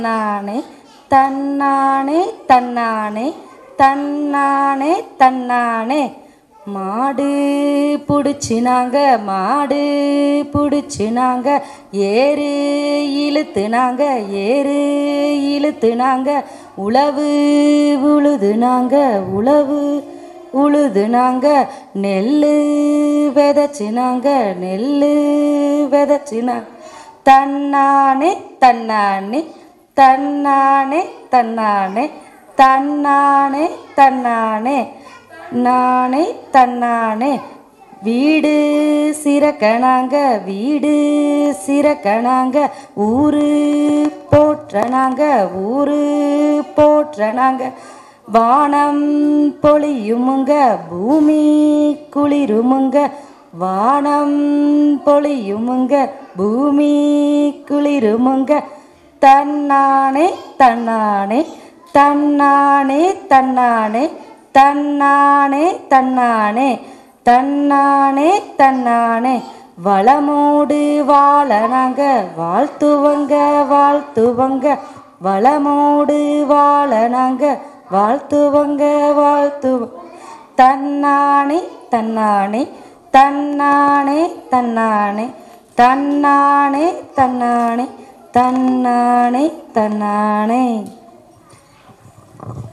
நானே தன்னானே தன்னானே தன்னானே தன்னானே மாடு பிடிச்சினாங்க மாடு பிடிச்சினாங்க ஏறு இழுத்துனாங்க ஏறு இழுத்துனாங்க உழவு உழுதுனாங்க உழவு உழுதுனாங்க நெல்லு விதைச்சினாங்க நெல்லு விதைச்சினாங்க தன்னானே தன்னானே தன்னானே தன்னானே தன்னானே தன்னானே நானே தன்னானே வீடு சிறக்கனாங்க வீடு சிறக்கனாங்க ஊரு போற்றனாங்க ஊரு போற்றனாங்க வானம் பொழியுமுங்க பூமி குளிருமுங்க வானம் பொழியுமுங்க பூமி குளிருமுங்க தன்னானே தன்னானே தன்னானே தன்னானே தன்னானே தன்னானே தன்னானே தன்னானே வளமோடு வாழ நாங்க வாழ்த்துவங்க வாழ்த்துவங்க வளமோடு வாழ நாங்க வாழ்த்துவங்க வாழ்த்துவ தன்னானே தன்னானே தன்னானே தன்னானே தன்னானே தன்னானே தன்னானே தன்னானே